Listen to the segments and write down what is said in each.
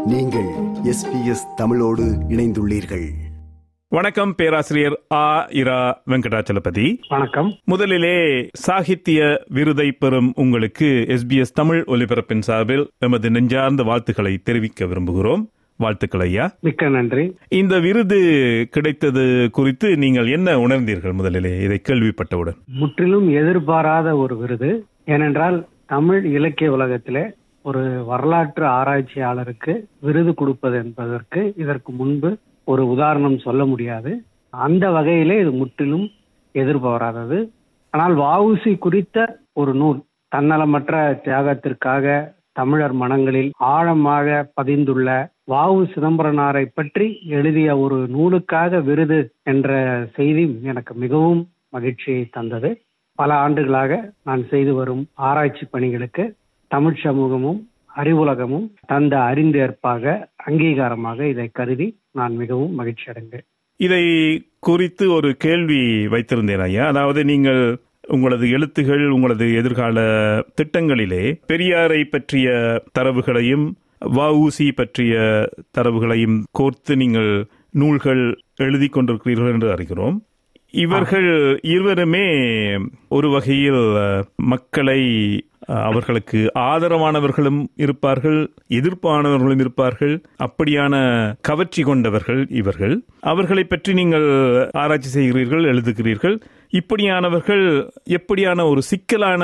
நீங்கள் எஸ்பிஎஸ் தமிழோடு இணைந்துள்ளீர்கள் வணக்கம் பேராசிரியர் ஆ இரா வெங்கடாச்சலபதி வணக்கம் முதலிலே சாகித்ய விருதை பெறும் உங்களுக்கு எஸ்பிஎஸ் தமிழ் ஒலிபரப்பின் சார்பில் எமது நெஞ்சார்ந்த வாழ்த்துக்களை தெரிவிக்க விரும்புகிறோம் வாழ்த்துக்கள் ஐயா மிக்க நன்றி இந்த விருது கிடைத்தது குறித்து நீங்கள் என்ன உணர்ந்தீர்கள் முதலிலே இதை கேள்விப்பட்டவுடன் முற்றிலும் எதிர்பாராத ஒரு விருது ஏனென்றால் தமிழ் இலக்கிய உலகத்திலே ஒரு வரலாற்று ஆராய்ச்சியாளருக்கு விருது கொடுப்பது என்பதற்கு இதற்கு முன்பு ஒரு உதாரணம் சொல்ல முடியாது அந்த வகையிலே இது முற்றிலும் எதிர்பாராதது ஆனால் வஉசி குறித்த ஒரு நூல் தன்னலமற்ற தியாகத்திற்காக தமிழர் மனங்களில் ஆழமாக பதிந்துள்ள வாவு சிதம்பரனாரை பற்றி எழுதிய ஒரு நூலுக்காக விருது என்ற செய்தி எனக்கு மிகவும் மகிழ்ச்சியை தந்தது பல ஆண்டுகளாக நான் செய்து வரும் ஆராய்ச்சி பணிகளுக்கு தமிழ் சமூகமும் அறிவுலகமும் தந்த அறிந்தேற்பாக அங்கீகாரமாக இதை கருதி நான் மிகவும் மகிழ்ச்சி அடைந்தேன் இதை குறித்து ஒரு கேள்வி வைத்திருந்தேன் ஐயா அதாவது நீங்கள் உங்களது எழுத்துகள் உங்களது எதிர்கால திட்டங்களிலே பெரியாரை பற்றிய தரவுகளையும் வஉசி பற்றிய தரவுகளையும் கோர்த்து நீங்கள் நூல்கள் எழுதி கொண்டிருக்கிறீர்கள் என்று அறிகிறோம் இவர்கள் இருவருமே ஒரு வகையில் மக்களை அவர்களுக்கு ஆதரவானவர்களும் இருப்பார்கள் எதிர்ப்பானவர்களும் இருப்பார்கள் அப்படியான கவர்ச்சி கொண்டவர்கள் இவர்கள் அவர்களை பற்றி நீங்கள் ஆராய்ச்சி செய்கிறீர்கள் எழுதுகிறீர்கள் இப்படியானவர்கள் எப்படியான ஒரு சிக்கலான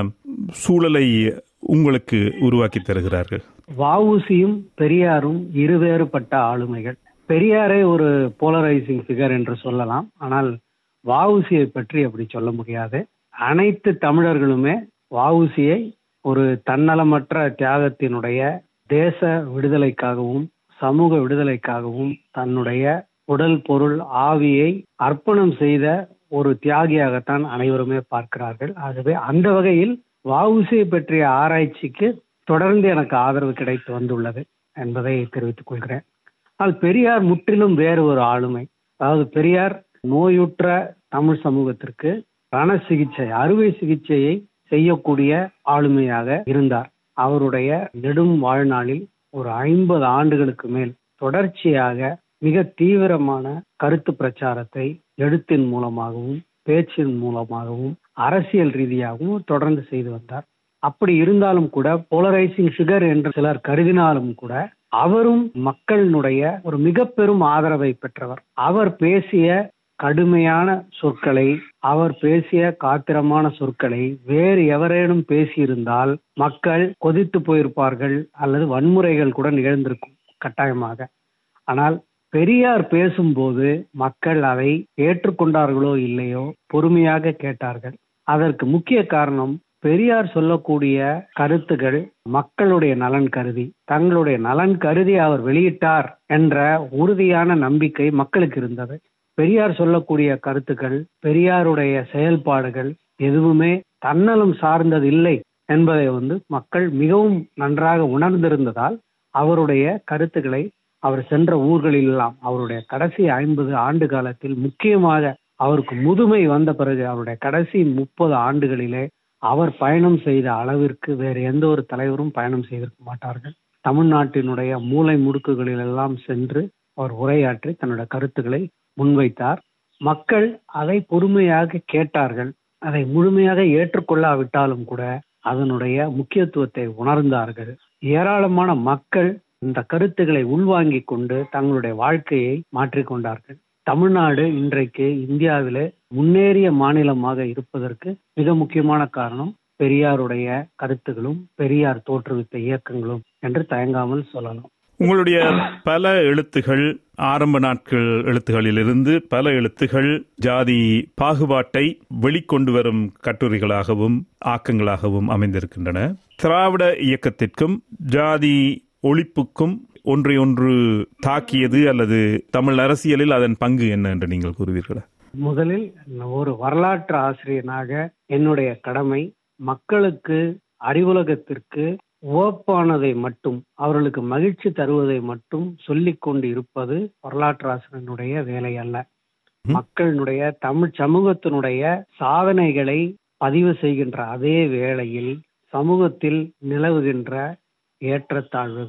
சூழலை உங்களுக்கு உருவாக்கி தருகிறார்கள் வஉசியும் பெரியாரும் இருவேறுபட்ட ஆளுமைகள் பெரியாரை ஒரு போலரைசிங் ஃபிகர் என்று சொல்லலாம் ஆனால் வஉசியை பற்றி அப்படி சொல்ல முடியாது அனைத்து தமிழர்களுமே வஉசியை ஒரு தன்னலமற்ற தியாகத்தினுடைய தேச விடுதலைக்காகவும் சமூக விடுதலைக்காகவும் தன்னுடைய உடல் பொருள் ஆவியை அர்ப்பணம் செய்த ஒரு தியாகியாகத்தான் அனைவருமே பார்க்கிறார்கள் ஆகவே அந்த வகையில் வஉசியை பற்றிய ஆராய்ச்சிக்கு தொடர்ந்து எனக்கு ஆதரவு கிடைத்து வந்துள்ளது என்பதை தெரிவித்துக் கொள்கிறேன் ஆனால் பெரியார் முற்றிலும் வேறு ஒரு ஆளுமை அதாவது பெரியார் நோயுற்ற தமிழ் சமூகத்திற்கு ரண சிகிச்சை அறுவை சிகிச்சையை செய்யக்கூடிய ஆளுமையாக இருந்தார் அவருடைய நெடும் வாழ்நாளில் ஒரு ஐம்பது ஆண்டுகளுக்கு மேல் தொடர்ச்சியாக மிக தீவிரமான கருத்து பிரச்சாரத்தை எழுத்தின் மூலமாகவும் பேச்சின் மூலமாகவும் அரசியல் ரீதியாகவும் தொடர்ந்து செய்து வந்தார் அப்படி இருந்தாலும் கூட போலரைசிங் ஃபிகர் என்று சிலர் கருதினாலும் கூட அவரும் மக்களினுடைய ஒரு மிக பெரும் ஆதரவை பெற்றவர் அவர் பேசிய கடுமையான சொற்களை அவர் பேசிய காத்திரமான சொற்களை வேறு எவரேனும் பேசியிருந்தால் மக்கள் கொதித்து போயிருப்பார்கள் அல்லது வன்முறைகள் கூட நிகழ்ந்திருக்கும் கட்டாயமாக ஆனால் பெரியார் பேசும்போது மக்கள் அதை ஏற்றுக்கொண்டார்களோ இல்லையோ பொறுமையாக கேட்டார்கள் அதற்கு முக்கிய காரணம் பெரியார் சொல்லக்கூடிய கருத்துகள் மக்களுடைய நலன் கருதி தங்களுடைய நலன் கருதி அவர் வெளியிட்டார் என்ற உறுதியான நம்பிக்கை மக்களுக்கு இருந்தது பெரியார் சொல்லக்கூடிய கருத்துக்கள் பெரியாருடைய செயல்பாடுகள் எதுவுமே தன்னலம் சார்ந்தது இல்லை என்பதை வந்து மக்கள் மிகவும் நன்றாக உணர்ந்திருந்ததால் அவருடைய கருத்துக்களை அவர் சென்ற ஊர்களிலெல்லாம் அவருடைய கடைசி ஐம்பது ஆண்டு காலத்தில் முக்கியமாக அவருக்கு முதுமை வந்த பிறகு அவருடைய கடைசி முப்பது ஆண்டுகளிலே அவர் பயணம் செய்த அளவிற்கு வேறு எந்த ஒரு தலைவரும் பயணம் செய்திருக்க மாட்டார்கள் தமிழ்நாட்டினுடைய மூளை முடுக்குகளில் எல்லாம் சென்று அவர் உரையாற்றி தன்னுடைய கருத்துக்களை முன்வைத்தார் மக்கள் அதை பொறுமையாக கேட்டார்கள் அதை முழுமையாக ஏற்றுக்கொள்ளாவிட்டாலும் கூட அதனுடைய முக்கியத்துவத்தை உணர்ந்தார்கள் ஏராளமான மக்கள் இந்த கருத்துக்களை உள்வாங்கிக் கொண்டு தங்களுடைய வாழ்க்கையை மாற்றிக்கொண்டார்கள் தமிழ்நாடு இன்றைக்கு இந்தியாவிலே முன்னேறிய மாநிலமாக இருப்பதற்கு மிக முக்கியமான காரணம் பெரியாருடைய கருத்துகளும் பெரியார் தோற்றுவித்த இயக்கங்களும் என்று தயங்காமல் சொல்லலாம் உங்களுடைய பல எழுத்துகள் ஆரம்ப நாட்கள் எழுத்துகளிலிருந்து பல எழுத்துகள் ஜாதி பாகுபாட்டை வெளிக்கொண்டு வரும் கட்டுரைகளாகவும் ஆக்கங்களாகவும் அமைந்திருக்கின்றன திராவிட இயக்கத்திற்கும் ஜாதி ஒழிப்புக்கும் ஒன்றை ஒன்று தாக்கியது அல்லது தமிழ் அரசியலில் அதன் பங்கு என்ன என்று நீங்கள் கூறுவீர்களா முதலில் ஒரு வரலாற்று ஆசிரியனாக என்னுடைய கடமை மக்களுக்கு அறிவுலகத்திற்கு உவப்பானதை மட்டும் அவர்களுக்கு மகிழ்ச்சி தருவதை மட்டும் சொல்லிக் கொண்டு இருப்பது வரலாற்று ஆசிரியனுடைய வேலை அல்ல மக்களினுடைய தமிழ் சமூகத்தினுடைய சாதனைகளை பதிவு செய்கின்ற அதே வேளையில் சமூகத்தில் நிலவுகின்ற ஏற்றத்தாழ்வுகள்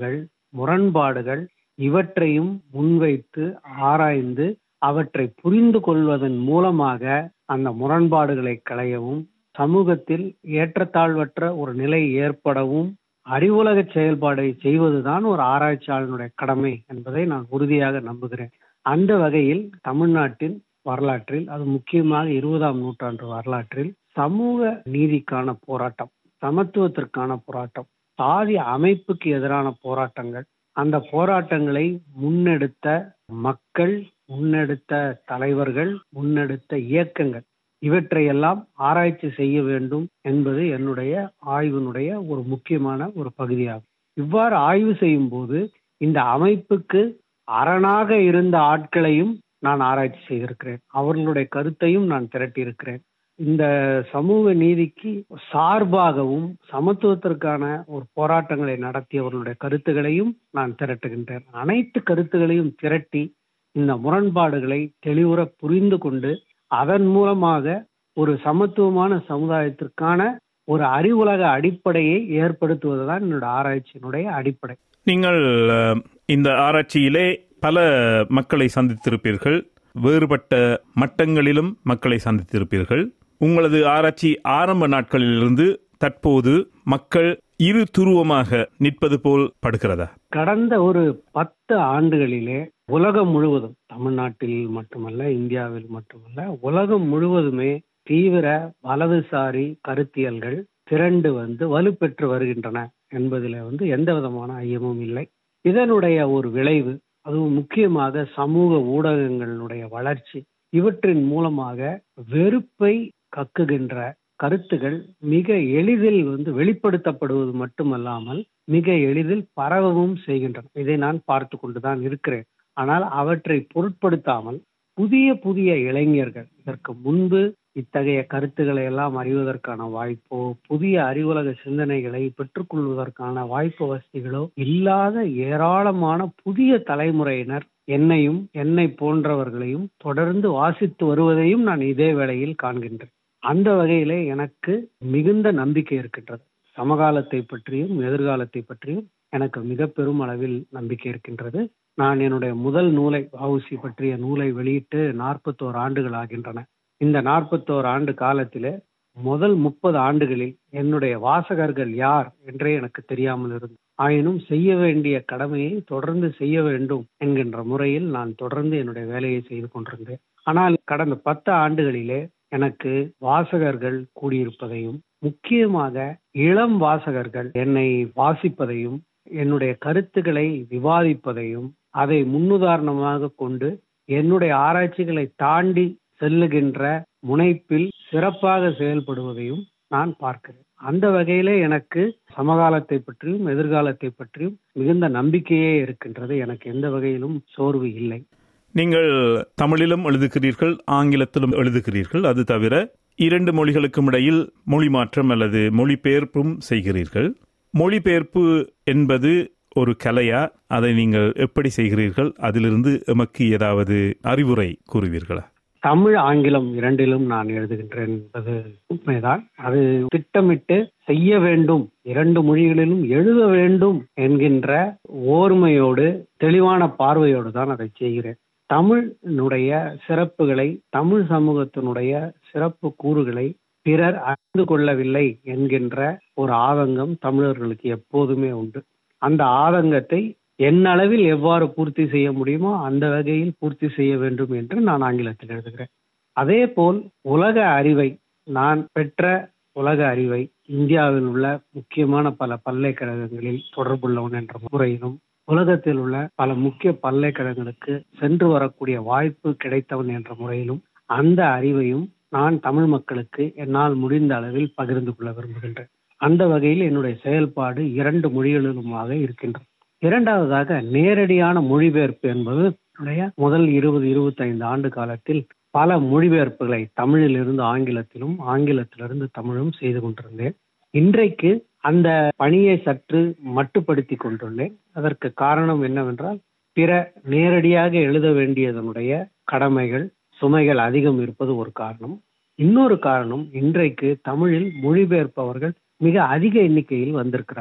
முரண்பாடுகள் இவற்றையும் முன்வைத்து ஆராய்ந்து அவற்றை புரிந்து கொள்வதன் மூலமாக அந்த முரண்பாடுகளை களையவும் சமூகத்தில் ஏற்றத்தாழ்வற்ற ஒரு நிலை ஏற்படவும் அறிவுலக செயல்பாடை செய்வதுதான் ஒரு ஆராய்ச்சியாளனுடைய கடமை என்பதை நான் உறுதியாக நம்புகிறேன் அந்த வகையில் தமிழ்நாட்டின் வரலாற்றில் அது முக்கியமாக இருபதாம் நூற்றாண்டு வரலாற்றில் சமூக நீதிக்கான போராட்டம் சமத்துவத்திற்கான போராட்டம் சாதி அமைப்புக்கு எதிரான போராட்டங்கள் அந்த போராட்டங்களை முன்னெடுத்த மக்கள் முன்னெடுத்த தலைவர்கள் முன்னெடுத்த இயக்கங்கள் இவற்றையெல்லாம் ஆராய்ச்சி செய்ய வேண்டும் என்பது என்னுடைய ஆய்வினுடைய ஒரு முக்கியமான ஒரு பகுதியாகும் இவ்வாறு ஆய்வு செய்யும் போது இந்த அமைப்புக்கு அரணாக இருந்த ஆட்களையும் நான் ஆராய்ச்சி செய்திருக்கிறேன் அவர்களுடைய கருத்தையும் நான் திரட்டியிருக்கிறேன் இந்த சமூக நீதிக்கு சார்பாகவும் சமத்துவத்திற்கான ஒரு போராட்டங்களை நடத்தியவர்களுடைய கருத்துகளையும் நான் திரட்டுகின்றேன் அனைத்து கருத்துகளையும் திரட்டி இந்த முரண்பாடுகளை தெளிவுற புரிந்து கொண்டு அதன் மூலமாக ஒரு சமத்துவமான சமுதாயத்திற்கான ஒரு அறிவுலக அடிப்படையை ஏற்படுத்துவதுதான் என்னோட ஆராய்ச்சியினுடைய அடிப்படை நீங்கள் அஹ், இந்த ஆராய்ச்சியிலே பல மக்களை சந்தித்திருப்பீர்கள் வேறுபட்ட மட்டங்களிலும் மக்களை சந்தித்திருப்பீர்கள் உங்களது ஆராய்ச்சி ஆரம்ப நாட்களிலிருந்து தற்போது மக்கள் இரு துருவமாக நிற்பது போல் படுகிறதா கடந்த ஒரு பத்து ஆண்டுகளிலே உலகம் முழுவதும் தமிழ்நாட்டில் மட்டுமல்ல இந்தியாவில் மட்டுமல்ல உலகம் முழுவதுமே தீவிர வலதுசாரி கருத்தியல்கள் திரண்டு வந்து வலுப்பெற்று வருகின்றன என்பதில் வந்து எந்த விதமான ஐயமும் இல்லை இதனுடைய ஒரு விளைவு அதுவும் முக்கியமாக சமூக ஊடகங்களுடைய வளர்ச்சி இவற்றின் மூலமாக வெறுப்பை கக்குகின்ற கருத்துகள் மிக எளிதில் வந்து வெளிப்படுத்தப்படுவது மட்டுமல்லாமல் மிக எளிதில் பரவவும் செய்கின்றன இதை நான் பார்த்து கொண்டுதான் இருக்கிறேன் ஆனால் அவற்றை பொருட்படுத்தாமல் புதிய புதிய இளைஞர்கள் இதற்கு முன்பு இத்தகைய கருத்துக்களை எல்லாம் அறிவதற்கான வாய்ப்போ புதிய அறிவுலக சிந்தனைகளை பெற்றுக்கொள்வதற்கான வாய்ப்பு வசதிகளோ இல்லாத ஏராளமான புதிய தலைமுறையினர் என்னையும் என்னை போன்றவர்களையும் தொடர்ந்து வாசித்து வருவதையும் நான் இதே வேளையில் காண்கின்றேன் அந்த வகையிலே எனக்கு மிகுந்த நம்பிக்கை இருக்கின்றது சமகாலத்தை பற்றியும் எதிர்காலத்தை பற்றியும் எனக்கு மிக பெரும் அளவில் நம்பிக்கை இருக்கின்றது நான் என்னுடைய முதல் நூலை வவுசி பற்றிய நூலை வெளியிட்டு நாற்பத்தோரு ஆண்டுகள் ஆகின்றன இந்த நாற்பத்தோரு ஆண்டு காலத்திலே முதல் முப்பது ஆண்டுகளில் என்னுடைய வாசகர்கள் யார் என்றே எனக்கு தெரியாமல் இருந்தது ஆயினும் செய்ய வேண்டிய கடமையை தொடர்ந்து செய்ய வேண்டும் என்கின்ற முறையில் நான் தொடர்ந்து என்னுடைய வேலையை செய்து கொண்டிருந்தேன் ஆனால் கடந்த பத்து ஆண்டுகளிலே எனக்கு வாசகர்கள் கூடியிருப்பதையும் முக்கியமாக இளம் வாசகர்கள் என்னை வாசிப்பதையும் என்னுடைய கருத்துக்களை விவாதிப்பதையும் அதை முன்னுதாரணமாக கொண்டு என்னுடைய ஆராய்ச்சிகளை தாண்டி செல்லுகின்ற முனைப்பில் சிறப்பாக செயல்படுவதையும் நான் பார்க்கிறேன் அந்த வகையிலே எனக்கு சமகாலத்தை பற்றியும் எதிர்காலத்தை பற்றியும் மிகுந்த நம்பிக்கையே இருக்கின்றது எனக்கு எந்த வகையிலும் சோர்வு இல்லை நீங்கள் தமிழிலும் எழுதுகிறீர்கள் ஆங்கிலத்திலும் எழுதுகிறீர்கள் அது தவிர இரண்டு மொழிகளுக்கும் இடையில் மொழி மாற்றம் அல்லது மொழிபெயர்ப்பும் செய்கிறீர்கள் மொழிபெயர்ப்பு என்பது ஒரு கலையா அதை நீங்கள் எப்படி செய்கிறீர்கள் அதிலிருந்து எமக்கு ஏதாவது அறிவுரை கூறுவீர்களா தமிழ் ஆங்கிலம் இரண்டிலும் நான் எழுதுகின்றேன் என்பது உண்மைதான் அது திட்டமிட்டு செய்ய வேண்டும் இரண்டு மொழிகளிலும் எழுத வேண்டும் என்கின்ற ஓர்மையோடு தெளிவான பார்வையோடு தான் அதை செய்கிறேன் தமிழினுடைய சிறப்புகளை தமிழ் சமூகத்தினுடைய சிறப்பு கூறுகளை பிறர் அறிந்து கொள்ளவில்லை என்கின்ற ஒரு ஆதங்கம் தமிழர்களுக்கு எப்போதுமே உண்டு அந்த ஆதங்கத்தை என்னளவில் எவ்வாறு பூர்த்தி செய்ய முடியுமோ அந்த வகையில் பூர்த்தி செய்ய வேண்டும் என்று நான் ஆங்கிலத்தில் எழுதுகிறேன் அதே போல் உலக அறிவை நான் பெற்ற உலக அறிவை இந்தியாவில் உள்ள முக்கியமான பல பல்கலைக்கழகங்களில் தொடர்புள்ளவன் என்ற முறையிலும் உலகத்தில் உள்ள பல முக்கிய பல்கலைக்கழகங்களுக்கு சென்று வரக்கூடிய வாய்ப்பு கிடைத்தவன் என்ற முறையிலும் அந்த அறிவையும் நான் தமிழ் மக்களுக்கு என்னால் முடிந்த அளவில் பகிர்ந்து கொள்ள விரும்புகின்றேன் அந்த வகையில் என்னுடைய செயல்பாடு இரண்டு மொழிகளிலுமாக இருக்கின்றது இரண்டாவதாக நேரடியான மொழிபெயர்ப்பு என்பது என்னுடைய முதல் இருபது இருபத்தைந்து ஆண்டு காலத்தில் பல மொழிபெயர்ப்புகளை தமிழிலிருந்து ஆங்கிலத்திலும் ஆங்கிலத்திலிருந்து தமிழும் செய்து கொண்டிருந்தேன் இன்றைக்கு அந்த பணியை சற்று மட்டுப்படுத்தி கொண்டுள்ளேன் அதற்கு காரணம் என்னவென்றால் பிற நேரடியாக எழுத வேண்டியதனுடைய கடமைகள் சுமைகள் அதிகம் இருப்பது ஒரு காரணம் இன்னொரு காரணம் இன்றைக்கு தமிழில் மொழிபெயர்ப்பவர்கள் மிக அதிக எண்ணிக்கையில் வந்திருக்கிறார்கள்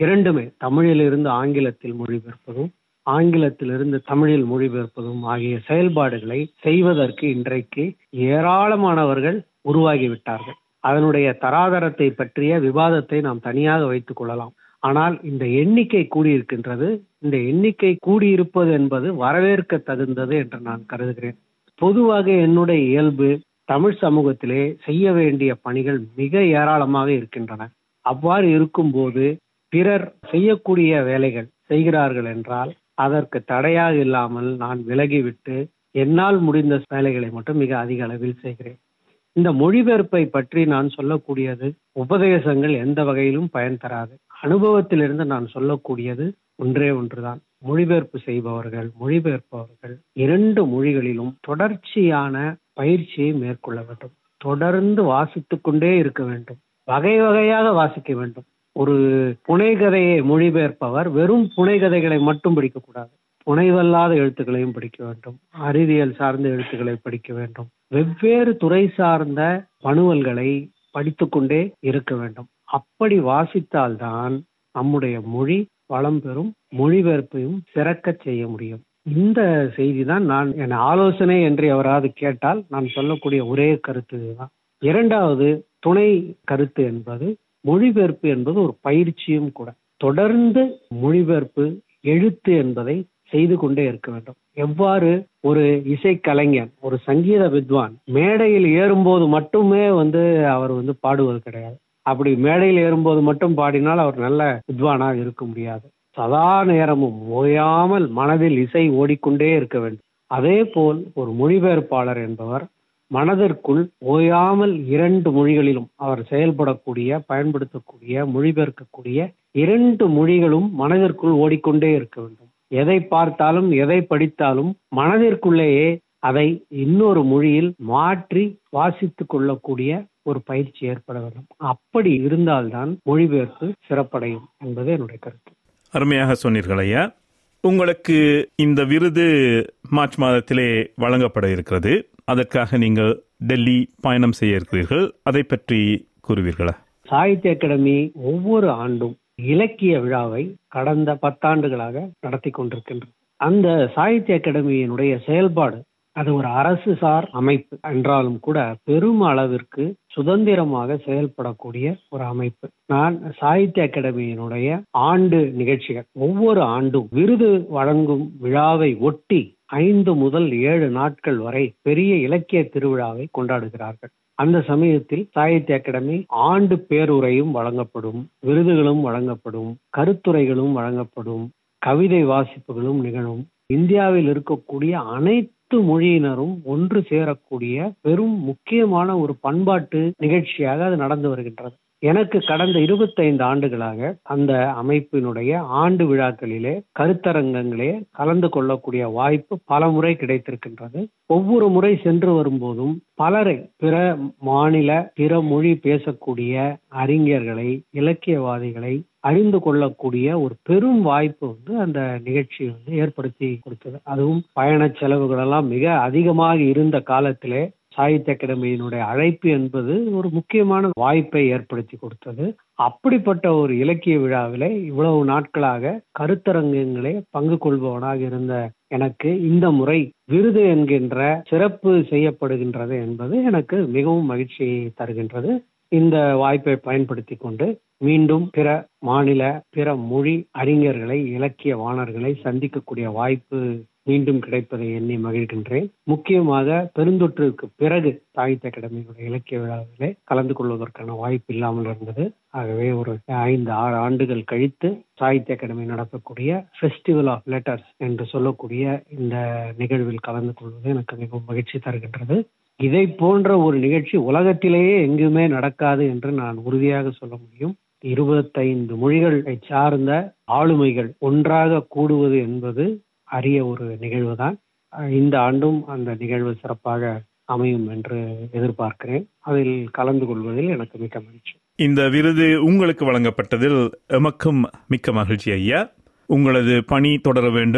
இரண்டுமே தமிழிலிருந்து ஆங்கிலத்தில் மொழிபெயர்ப்பதும் ஆங்கிலத்திலிருந்து தமிழில் மொழிபெயர்ப்பதும் ஆகிய செயல்பாடுகளை செய்வதற்கு இன்றைக்கு ஏராளமானவர்கள் உருவாகிவிட்டார்கள் அதனுடைய தராதரத்தை பற்றிய விவாதத்தை நாம் தனியாக வைத்துக் கொள்ளலாம் ஆனால் இந்த எண்ணிக்கை கூடியிருக்கின்றது இந்த எண்ணிக்கை கூடியிருப்பது என்பது வரவேற்க தகுந்தது என்று நான் கருதுகிறேன் பொதுவாக என்னுடைய இயல்பு தமிழ் சமூகத்திலே செய்ய வேண்டிய பணிகள் மிக ஏராளமாக இருக்கின்றன அவ்வாறு இருக்கும்போது பிறர் செய்யக்கூடிய வேலைகள் செய்கிறார்கள் என்றால் அதற்கு தடையாக இல்லாமல் நான் விலகிவிட்டு என்னால் முடிந்த வேலைகளை மட்டும் மிக அதிக அளவில் செய்கிறேன் இந்த மொழிபெயர்ப்பை பற்றி நான் சொல்லக்கூடியது உபதேசங்கள் எந்த வகையிலும் பயன் தராது அனுபவத்திலிருந்து நான் சொல்லக்கூடியது ஒன்றே ஒன்றுதான் மொழிபெயர்ப்பு செய்பவர்கள் மொழிபெயர்ப்பவர்கள் இரண்டு மொழிகளிலும் தொடர்ச்சியான பயிற்சியை மேற்கொள்ள வேண்டும் தொடர்ந்து வாசித்துக் கொண்டே இருக்க வேண்டும் வகை வகையாக வாசிக்க வேண்டும் ஒரு புனைகதையை மொழிபெயர்ப்பவர் வெறும் புனைகதைகளை மட்டும் படிக்கக்கூடாது புனைவல்லாத எழுத்துக்களையும் படிக்க வேண்டும் அறிவியல் சார்ந்த எழுத்துக்களை படிக்க வேண்டும் வெவ்வேறு துறை சார்ந்த பணுவல்களை படித்துக்கொண்டே இருக்க வேண்டும் அப்படி வாசித்தால்தான் நம்முடைய மொழி வளம் பெறும் மொழிபெயர்ப்பையும் சிறக்க செய்ய முடியும் இந்த செய்தி தான் நான் என் ஆலோசனை என்று எவராது கேட்டால் நான் சொல்லக்கூடிய ஒரே கருத்து இதுதான் இரண்டாவது துணை கருத்து என்பது மொழிபெயர்ப்பு என்பது ஒரு பயிற்சியும் கூட தொடர்ந்து மொழிபெயர்ப்பு எழுத்து என்பதை செய்து கொண்டே இருக்க வேண்டும் எவ்வாறு ஒரு இசைக்கலைஞன் ஒரு சங்கீத வித்வான் மேடையில் ஏறும்போது மட்டுமே வந்து அவர் வந்து பாடுவது கிடையாது அப்படி மேடையில் ஏறும்போது மட்டும் பாடினால் அவர் நல்ல வித்வானாக இருக்க முடியாது சதா நேரமும் ஓயாமல் மனதில் இசை ஓடிக்கொண்டே இருக்க வேண்டும் அதே போல் ஒரு மொழிபெயர்ப்பாளர் என்பவர் மனதிற்குள் ஓயாமல் இரண்டு மொழிகளிலும் அவர் செயல்படக்கூடிய பயன்படுத்தக்கூடிய மொழிபெயர்க்கக்கூடிய இரண்டு மொழிகளும் மனதிற்குள் ஓடிக்கொண்டே இருக்க வேண்டும் எதை பார்த்தாலும் எதை படித்தாலும் மனதிற்குள்ளேயே அதை இன்னொரு மொழியில் மாற்றி வாசித்துக் கொள்ளக்கூடிய ஒரு பயிற்சி ஏற்பட வேண்டும் அப்படி இருந்தால்தான் மொழிபெயர்ப்பு சிறப்படையும் என்பது என்னுடைய கருத்து அருமையாக சொன்னீர்கள் ஐயா உங்களுக்கு இந்த விருது மார்ச் மாதத்திலே வழங்கப்பட இருக்கிறது அதற்காக நீங்கள் டெல்லி பயணம் செய்ய இருக்கிறீர்கள் அதை பற்றி கூறுவீர்களா சாகித்ய அகாடமி ஒவ்வொரு ஆண்டும் இலக்கிய விழாவை கடந்த பத்தாண்டுகளாக நடத்தி கொண்டிருக்கின்றது அந்த சாகித்ய அகாடமியினுடைய செயல்பாடு அது ஒரு அரசு சார் அமைப்பு என்றாலும் கூட பெரும் அளவிற்கு சுதந்திரமாக செயல்படக்கூடிய ஒரு அமைப்பு நான் சாகித்ய அகாடமியினுடைய ஆண்டு நிகழ்ச்சிகள் ஒவ்வொரு ஆண்டும் விருது வழங்கும் விழாவை ஒட்டி ஐந்து முதல் ஏழு நாட்கள் வரை பெரிய இலக்கிய திருவிழாவை கொண்டாடுகிறார்கள் அந்த சமயத்தில் சாகித்ய அகாடமி ஆண்டு பேருரையும் வழங்கப்படும் விருதுகளும் வழங்கப்படும் கருத்துரைகளும் வழங்கப்படும் கவிதை வாசிப்புகளும் நிகழும் இந்தியாவில் இருக்கக்கூடிய அனைத்து மொழியினரும் ஒன்று சேரக்கூடிய பெரும் முக்கியமான ஒரு பண்பாட்டு நிகழ்ச்சியாக அது நடந்து வருகின்றது எனக்கு கடந்த இருபத்தைந்து ஆண்டுகளாக அந்த அமைப்பினுடைய ஆண்டு விழாக்களிலே கருத்தரங்கங்களே கலந்து கொள்ளக்கூடிய வாய்ப்பு பல முறை கிடைத்திருக்கின்றது ஒவ்வொரு முறை சென்று வரும்போதும் பலரை பிற மாநில பிற மொழி பேசக்கூடிய அறிஞர்களை இலக்கியவாதிகளை அறிந்து கொள்ளக்கூடிய ஒரு பெரும் வாய்ப்பு வந்து அந்த நிகழ்ச்சி வந்து ஏற்படுத்தி கொடுத்தது அதுவும் பயண செலவுகள் எல்லாம் மிக அதிகமாக இருந்த காலத்திலே சாகித்ய அகாடமியினுடைய அழைப்பு என்பது ஒரு முக்கியமான வாய்ப்பை ஏற்படுத்தி கொடுத்தது அப்படிப்பட்ட ஒரு இலக்கிய விழாவிலே இவ்வளவு நாட்களாக கருத்தரங்கங்களே பங்கு கொள்பவனாக இருந்த எனக்கு இந்த முறை விருது என்கின்ற சிறப்பு செய்யப்படுகின்றது என்பது எனக்கு மிகவும் மகிழ்ச்சியை தருகின்றது இந்த வாய்ப்பை பயன்படுத்தி கொண்டு மீண்டும் பிற மாநில பிற மொழி அறிஞர்களை இலக்கியவாணர்களை சந்திக்கக்கூடிய வாய்ப்பு மீண்டும் கிடைப்பதை எண்ணி மகிழ்கின்றேன் முக்கியமாக பெருந்தொற்றுக்கு பிறகு சாகித்ய அகாடமியினுடைய இலக்கிய விழாவிலே கலந்து கொள்வதற்கான வாய்ப்பு இல்லாமல் இருந்தது ஆகவே ஒரு ஐந்து ஆறு ஆண்டுகள் கழித்து சாகித்ய அகாடமி நடத்தக்கூடிய ஃபெஸ்டிவல் ஆஃப் லெட்டர்ஸ் என்று சொல்லக்கூடிய இந்த நிகழ்வில் கலந்து கொள்வது எனக்கு மிகவும் மகிழ்ச்சி தருகின்றது இதை போன்ற ஒரு நிகழ்ச்சி உலகத்திலேயே எங்குமே நடக்காது என்று நான் உறுதியாக சொல்ல முடியும் இருபத்தைந்து மொழிகளை சார்ந்த ஆளுமைகள் ஒன்றாக கூடுவது என்பது அரிய ஒரு நிகழ்வு தான் இந்த ஆண்டும் அந்த நிகழ்வு சிறப்பாக அமையும் என்று எதிர்பார்க்கிறேன் அதில் கலந்து கொள்வதில் எனக்கு மிக்க மகிழ்ச்சி இந்த விருது உங்களுக்கு வழங்கப்பட்டதில் எமக்கும் மிக்க மகிழ்ச்சி ஐயா உங்களது பணி தொடர வேண்டும்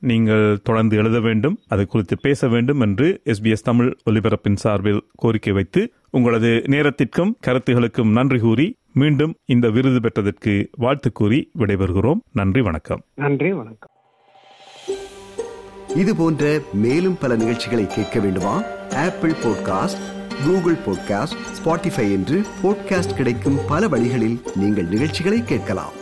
நீங்கள் தொடர்ந்து எழுத வேண்டும் அது குறித்து பேச வேண்டும் என்று எஸ்பிஎஸ் தமிழ் ஒலிபரப்பின் சார்பில் கோரிக்கை வைத்து உங்களது நேரத்திற்கும் கருத்துகளுக்கும் நன்றி கூறி மீண்டும் இந்த விருது பெற்றதற்கு வாழ்த்து கூறி விடைபெறுகிறோம் நன்றி வணக்கம் நன்றி வணக்கம் இது போன்ற மேலும் பல நிகழ்ச்சிகளை கேட்க வேண்டுமா Apple podcast Google podcast Spotify என்று பாட்காஸ்ட் கிடைக்கும் பல வழிகளில் நீங்கள் நிகழ்ச்சிகளை கேட்கலாம்